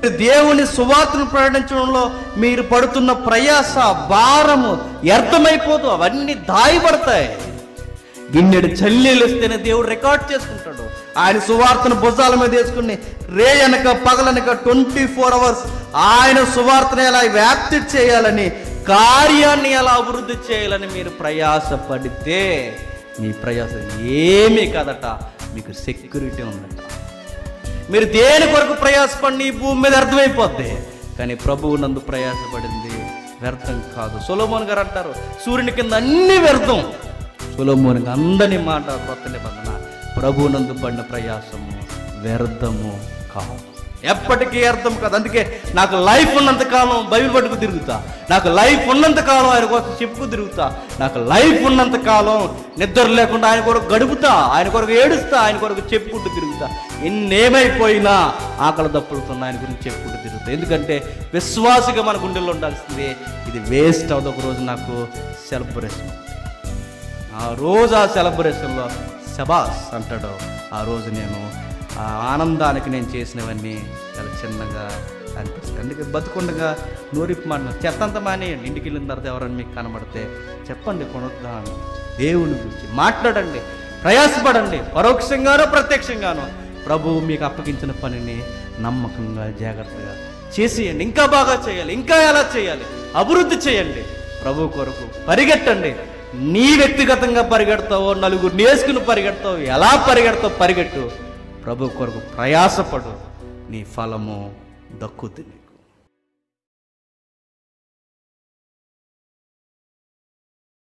దేవుని సువార్తను ప్రకటించడంలో మీరు పడుతున్న ప్రయాస భారము వ్యర్థమైపోదు అవన్నీ దాయబడతాయి గిన్నెడు చల్లీలు ఇస్తేనే దేవుడు రికార్డ్ చేసుకుంటాడు ఆయన సువార్తను భుజాల మీద వేసుకుని రే అనక పగలనక ట్వంటీ ఫోర్ అవర్స్ ఆయన సువార్తను ఎలా వ్యాప్తి చేయాలని కార్యాన్ని ఎలా అభివృద్ధి చేయాలని మీరు ప్రయాసపడితే మీ ప్రయాస ఏమీ కాదట మీకు సెక్యూరిటీ ఉందట మీరు దేని కొరకు ప్రయాసపడి ఈ భూమి మీద అర్థమైపోద్ది కానీ ప్రభువు నందు ప్రయాసపడింది వ్యర్థం కాదు సొలోమోన్ గారు అంటారు సూర్యుని కింద అన్ని వ్యర్థం సొలోమోనికి అందని మాట కొత్త నిబంధన ప్రభువు నందు పడిన ప్రయాసము వ్యర్థము కాదు ఎప్పటికీ అర్థం కాదు అందుకే నాకు లైఫ్ ఉన్నంత కాలం బైబిల్ పట్టుకు తిరుగుతా నాకు లైఫ్ ఉన్నంత కాలం ఆయన కోసం చెప్పుకు తిరుగుతా నాకు లైఫ్ ఉన్నంత కాలం నిద్ర లేకుండా ఆయన కొరకు గడుపుతా ఆయన కొరకు ఏడుస్తా ఆయన కొరకు చెప్పుకుంటూ తిరుగుతా ఎన్నేమైపోయినా ఆకలి దప్పులుతున్నా ఆయన గురించి చెప్పుకుంటూ తిరుగుతా ఎందుకంటే విశ్వాసగా మన గుండెల్లో ఉండాల్సింది ఇది వేస్ట్ అవుతుంది ఒక రోజు నాకు సెలబ్రేషన్ ఆ రోజు ఆ సెలబ్రేషన్లో శబాస్ అంటాడు ఆ రోజు నేను ఆ ఆనందానికి నేను చేసినవన్నీ చాలా చిన్నగా అనిపిస్తాయి అందుకే బతుకుండగా నూరిపి మాట చెత్తంత మానేయండి ఇంటికి వెళ్ళిన తర్వాత ఎవరైనా మీకు కనబడితే చెప్పండి పునరుద్ధానం దేవుని గురించి మాట్లాడండి ప్రయాసపడండి పరోక్షంగానో ప్రత్యక్షంగానో ప్రభువు మీకు అప్పగించిన పనిని నమ్మకంగా జాగ్రత్తగా చేసేయండి ఇంకా బాగా చేయాలి ఇంకా ఎలా చేయాలి అభివృద్ధి చేయండి ప్రభు కొరకు పరిగెట్టండి నీ వ్యక్తిగతంగా పరిగెడతావో నలుగురు నేసుకుని పరిగెడతావు ఎలా పరిగెడతావు పరిగెట్టు ప్రభు కొరకు ప్రయాసపడు నీ ఫలము దక్కుతుంది